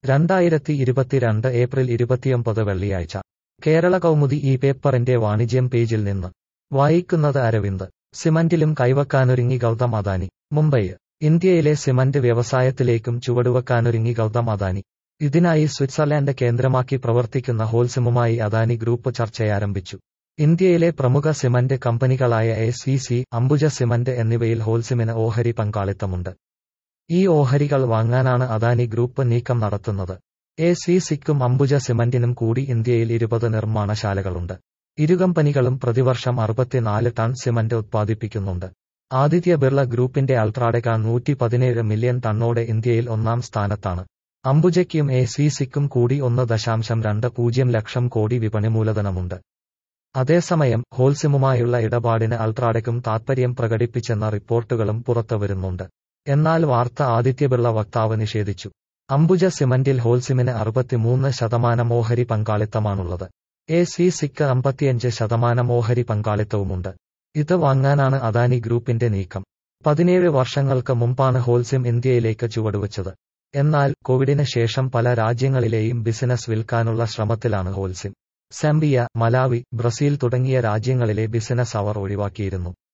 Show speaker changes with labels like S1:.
S1: രണ്ടായിരത്തി ഇരുപത്തിരണ്ട് ഏപ്രിൽ ഇരുപത്തിയൊമ്പത് വെള്ളിയാഴ്ച കേരള കൗമുദി ഈ പേപ്പറിന്റെ വാണിജ്യം പേജിൽ നിന്ന് വായിക്കുന്നത് അരവിന്ദ് സിമന്റിലും കൈവക്കാനൊരുങ്ങി ഗൗതം അദാനി മുംബൈ ഇന്ത്യയിലെ സിമന്റ് വ്യവസായത്തിലേക്കും ചുവടുവെക്കാനൊരുങ്ങി ഗൗതം അദാനി ഇതിനായി സ്വിറ്റ്സർലാൻഡ് കേന്ദ്രമാക്കി പ്രവർത്തിക്കുന്ന ഹോൾസിമുമായി അദാനി ഗ്രൂപ്പ് ചർച്ചയാരംഭിച്ചു ഇന്ത്യയിലെ പ്രമുഖ സിമന്റ് കമ്പനികളായ A C C Ambuja cement എന്നിവയിൽ ഹോൾസിമിന് ഓഹരി പങ്കാളിത്തമുണ്ട് ഈ ഓഹരികൾ വാങ്ങാനാണ് അദാനി ഗ്രൂപ്പ് നീക്കം നടത്തുന്നത് എ സി സിക്കും അംബുജ സിമന്റിനും കൂടി ഇന്ത്യയിൽ ഇരുപത് നിർമ്മാണശാലകളുണ്ട് ഇരു കമ്പനികളും പ്രതിവർഷം അറുപത്തിനാല് ടൺ സിമന്റ് ഉത്പാദിപ്പിക്കുന്നുണ്ട് ആദിത്യ ബിർള ഗ്രൂപ്പിന്റെ അൾട്രാഡെക്കാൺ നൂറ്റി പതിനേഴ് മില്യൺ ടണ്ണോടെ ഇന്ത്യയിൽ ഒന്നാം സ്ഥാനത്താണ് അംബുജയ്ക്കും എ സി സിക്കും കൂടി ഒന്ന് ദശാംശം രണ്ട് പൂജ്യം ലക്ഷം കോടി വിപണി മൂലധനമുണ്ട് അതേസമയം ഹോൾസിമുമായുള്ള ഇടപാടിന് അൾട്രാഡെക്കും താത്പര്യം പ്രകടിപ്പിച്ചെന്ന റിപ്പോർട്ടുകളും പുറത്തുവരുന്നുണ്ട് എന്നാൽ വാർത്ത ആദിത്യബിർള വക്താവ് നിഷേധിച്ചു അംബുജ സിമന്റിൽ ഹോൾസിമിന് അറുപത്തിമൂന്ന് ശതമാനം ഓഹരി പങ്കാളിത്തമാണുള്ളത് എ സി സിക്ക് അമ്പത്തിയഞ്ച് ശതമാനം ഓഹരി പങ്കാളിത്തവുമുണ്ട് ഇത് വാങ്ങാനാണ് അദാനി ഗ്രൂപ്പിന്റെ നീക്കം പതിനേഴ് വർഷങ്ങൾക്ക് മുമ്പാണ് ഹോൾസിം ഇന്ത്യയിലേക്ക് ചുവടുവച്ചത് എന്നാൽ കോവിഡിന് ശേഷം പല രാജ്യങ്ങളിലെയും ബിസിനസ് വിൽക്കാനുള്ള ശ്രമത്തിലാണ് ഹോൾസിം സെംബിയ മലാവി ബ്രസീൽ തുടങ്ങിയ രാജ്യങ്ങളിലെ ബിസിനസ് അവർ ഒഴിവാക്കിയിരുന്നു